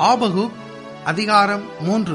ஆபகுக் அதிகாரம் மூன்று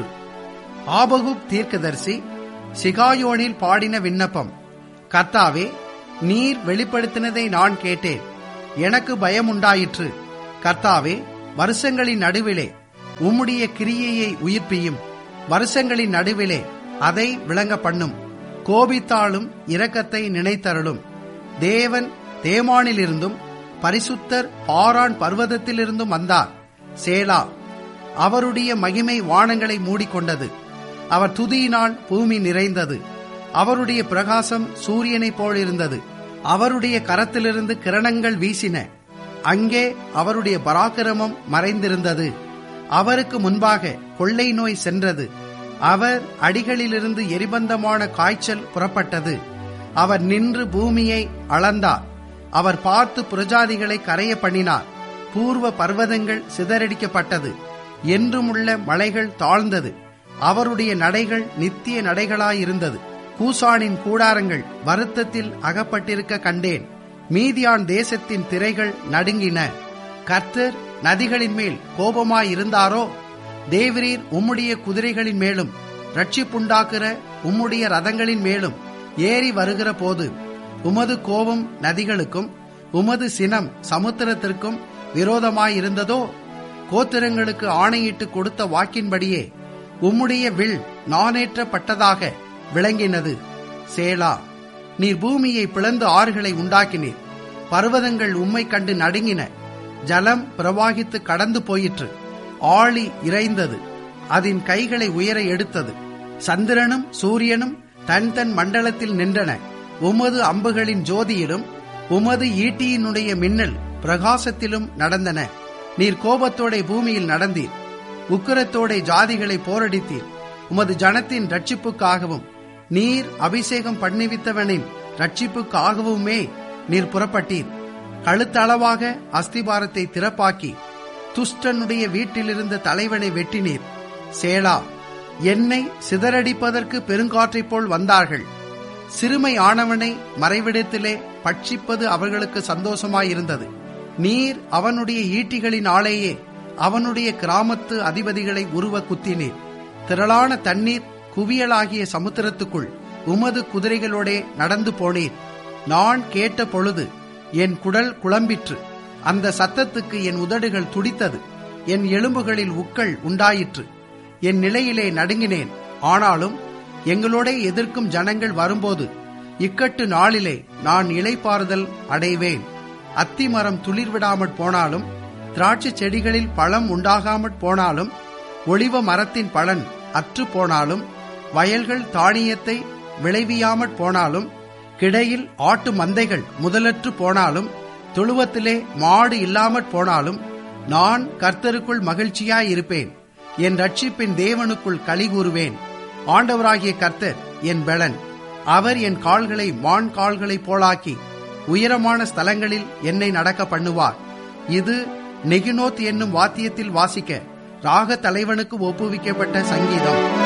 ஆபகுக் தீர்க்கதரிசி சிகாயோனில் பாடின விண்ணப்பம் கர்த்தாவே நீர் வெளிப்படுத்தினதை நான் கேட்டேன் எனக்கு பயம் உண்டாயிற்று கர்த்தாவே வருஷங்களின் நடுவிலே உம்முடைய கிரியையை உயிர்ப்பியும் வருஷங்களின் நடுவிலே அதை விளங்க பண்ணும் கோபித்தாலும் இரக்கத்தை நினைத்தருளும் தேவன் தேமானிலிருந்தும் பரிசுத்தர் பாரான் பர்வதத்திலிருந்தும் வந்தார் சேலா அவருடைய மகிமை வானங்களை மூடிக்கொண்டது அவர் துதியினால் பூமி நிறைந்தது அவருடைய பிரகாசம் சூரியனைப் போலிருந்தது அவருடைய கரத்திலிருந்து கிரணங்கள் வீசின அங்கே அவருடைய பராக்கிரமம் மறைந்திருந்தது அவருக்கு முன்பாக கொள்ளை நோய் சென்றது அவர் அடிகளிலிருந்து எரிபந்தமான காய்ச்சல் புறப்பட்டது அவர் நின்று பூமியை அளந்தார் அவர் பார்த்து புரஜாதிகளை கரைய பண்ணினார் பூர்வ பர்வதங்கள் சிதறடிக்கப்பட்டது என்றுமுள்ள மலைகள் தாழ்ந்தது அவருடைய நடைகள் நித்திய நடைகளாயிருந்தது கூசானின் கூடாரங்கள் வருத்தத்தில் அகப்பட்டிருக்க கண்டேன் மீதியான் தேசத்தின் திரைகள் நடுங்கின கர்த்தர் நதிகளின் மேல் கோபமாயிருந்தாரோ தேவரீர் உம்முடைய குதிரைகளின் மேலும் ரட்சிப்புண்டாக்குற உம்முடைய ரதங்களின் மேலும் ஏறி வருகிற போது உமது கோபம் நதிகளுக்கும் உமது சினம் சமுத்திரத்திற்கும் விரோதமாயிருந்ததோ கோத்திரங்களுக்கு ஆணையிட்டு கொடுத்த வாக்கின்படியே உம்முடைய வில் நானேற்றப்பட்டதாக விளங்கினது சேலா நீர் பூமியை பிளந்து ஆறுகளை உண்டாக்கினீர் பர்வதங்கள் உம்மை கண்டு நடுங்கின ஜலம் பிரவாகித்து கடந்து போயிற்று ஆழி இறைந்தது அதன் கைகளை உயர எடுத்தது சந்திரனும் சூரியனும் தன் தன் மண்டலத்தில் நின்றன உமது அம்புகளின் ஜோதியிலும் உமது ஈட்டியினுடைய மின்னல் பிரகாசத்திலும் நடந்தன நீர் கோபத்தோட பூமியில் நடந்தீர் உக்கிரத்தோட ஜாதிகளை போரடித்தீர் உமது ஜனத்தின் ரட்சிப்புக்காகவும் நீர் அபிஷேகம் பண்ணிவித்தவனின் ரட்சிப்புக்காகவுமே நீர் புறப்பட்டீர் கழுத்தளவாக அஸ்திபாரத்தை திறப்பாக்கி துஷ்டனுடைய வீட்டிலிருந்த தலைவனை வெட்டினீர் சேலா என்னை சிதறடிப்பதற்கு பெருங்காற்றைப் போல் வந்தார்கள் சிறுமை ஆனவனை மறைவிடத்திலே பட்சிப்பது அவர்களுக்கு சந்தோஷமாயிருந்தது நீர் அவனுடைய ஈட்டிகளின் ஆளையே அவனுடைய கிராமத்து அதிபதிகளை உருவ குத்தினீர் திரளான தண்ணீர் குவியலாகிய சமுத்திரத்துக்குள் உமது குதிரைகளோடே நடந்து போனீர் நான் கேட்ட பொழுது என் குடல் குழம்பிற்று அந்த சத்தத்துக்கு என் உதடுகள் துடித்தது என் எலும்புகளில் உக்கள் உண்டாயிற்று என் நிலையிலே நடுங்கினேன் ஆனாலும் எங்களோட எதிர்க்கும் ஜனங்கள் வரும்போது இக்கட்டு நாளிலே நான் இலைப்பாறுதல் அடைவேன் அத்திமரம் துளிர்விடாமற் போனாலும் திராட்சை செடிகளில் பழம் உண்டாகாமற் போனாலும் ஒளிவ மரத்தின் பலன் அற்று போனாலும் வயல்கள் தானியத்தை விளைவியாமற் போனாலும் கிடையில் ஆட்டு மந்தைகள் முதலற்று போனாலும் தொழுவத்திலே மாடு இல்லாமற் போனாலும் நான் கர்த்தருக்குள் மகிழ்ச்சியாயிருப்பேன் என் ரட்சிப்பின் தேவனுக்குள் களி கூறுவேன் ஆண்டவராகிய கர்த்தர் என் பெலன் அவர் என் கால்களை மான் கால்களைப் போலாக்கி உயரமான ஸ்தலங்களில் என்னை நடக்க பண்ணுவார் இது நெகினோத் என்னும் வாத்தியத்தில் வாசிக்க ராக தலைவனுக்கு ஒப்புவிக்கப்பட்ட சங்கீதம்